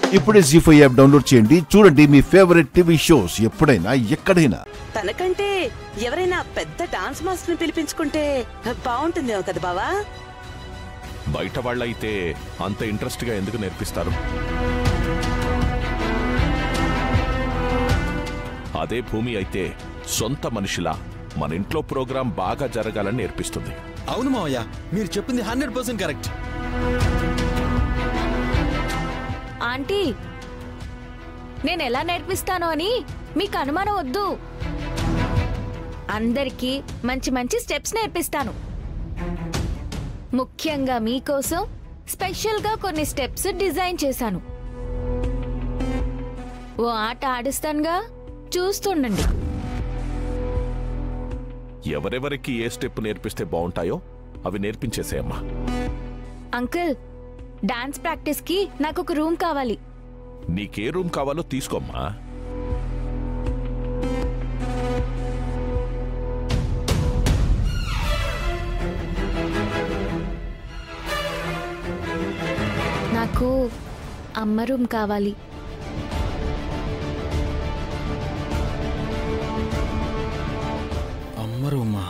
ఇప్పుడే G five app download చేయండి చూడండి మీ ఫేవరెట్ టీవీ షోస్ ఎప్పుడైనా ఎక్కడైనా తనకంటే ఎవరైనా పెద్ద డాన్స్ మాస్టర్ ని పిలిపించుకుంటే బాగుంటుందేమో కదా బావా బయట వాళ్ళైతే అంత ఇంట్రెస్ట్ గా ఎందుకు నేర్పిస్తారు అదే భూమి అయితే సొంత మనిషిలా మన ఇంట్లో ప్రోగ్రాం బాగా జరగాలని నేర్పిస్తుంది అవును మావయ్య మీరు చెప్పింది హండ్రెడ్ పర్సెంట్ కరెక్ట్ ఆంటీ నేను ఎలా నేర్పిస్తాను అని మీకు అనుమానం వద్దు అందరికీ మంచి మంచి స్టెప్స్ నేర్పిస్తాను ముఖ్యంగా మీకోసం స్పెషల్గా కొన్ని స్టెప్స్ డిజైన్ చేశాను ఓ ఆట ఆడిస్తానుగా చూస్తుండండి ఎవరెవరికి ఏ స్టెప్ నేర్పిస్తే బాగుంటాయో అవి నేర్పించేసేయమ్మా అంకుల్ డాన్స్ ప్రాక్టీస్కి నాకు ఒక రూమ్ కావాలి నీకే రూమ్ కావాలో తీసుకోమ్మా నాకు అమ్మ రూమ్ కావాలి అమ్మరు అమ్మా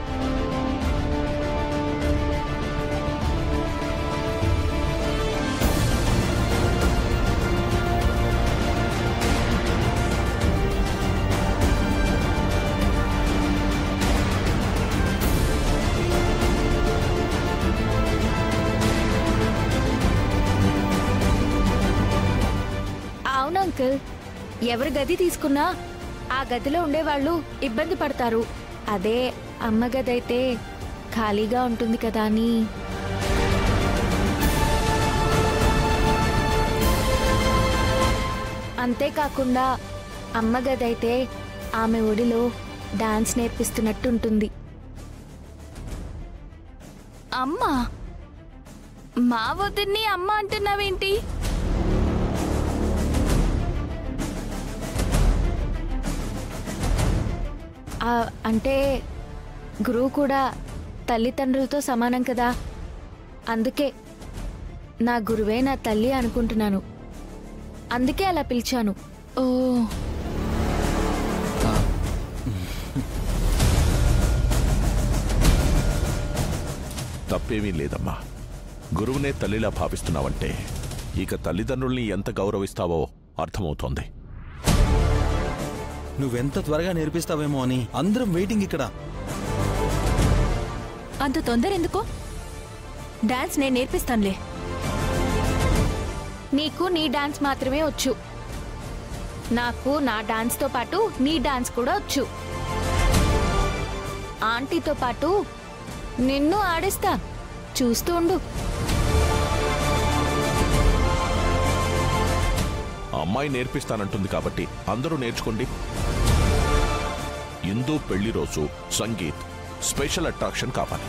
అవును అంకుల్ ఎవరి గది తీసుకున్నా ఆ గదిలో ఉండేవాళ్ళు ఇబ్బంది పడతారు అదే అమ్మ గది అయితే ఖాళీగా ఉంటుంది కదా అని అంతేకాకుండా అమ్మ గది అయితే ఆమె ఒడిలో డాన్స్ నేర్పిస్తున్నట్టు ఉంటుంది అమ్మ మా వదిన్ని అమ్మ అంటున్నావేంటి ఆ, అంటే గురువు కూడా తల్లిదండ్రులతో సమానం కదా అందుకే నా గురువే నా తల్లి అనుకుంటున్నాను అందుకే అలా పిలిచాను ఓ తప్పేమీ లేదమ్మా గురువునే తల్లిలా భావిస్తున్నావంటే ఇక తల్లిదండ్రుల్ని ఎంత గౌరవిస్తావో అర్థమవుతోంది నువ్వెంత త్వరగా నేర్పిస్తావేమో అని అందరం వెయిటింగ్ ఇక్కడ అంత తొందర ఎందుకో డాన్స్ నేను నేర్పిస్తానులే నీకు నీ డాన్స్ మాత్రమే వచ్చు నాకు నా డాన్స్తో పాటు నీ డాన్స్ కూడా వచ్చు ఆంటీతో పాటు నిన్ను ఆడిస్తా చూస్తూ ఉండు ఆ అమ్మాయి నేర్పిస్తానంటుంది కాబట్టి అందరూ నేర్చుకోండి ఇందు పెళ్లి రోజు సంగీత్ స్పెషల్ అట్రాక్షన్ కావాలి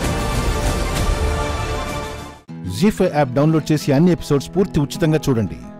జీ ఫైవ్ యాప్ డౌన్లోడ్ చేసి అన్ని ఎపిసోడ్స్ పూర్తి ఉచితంగా చూడండి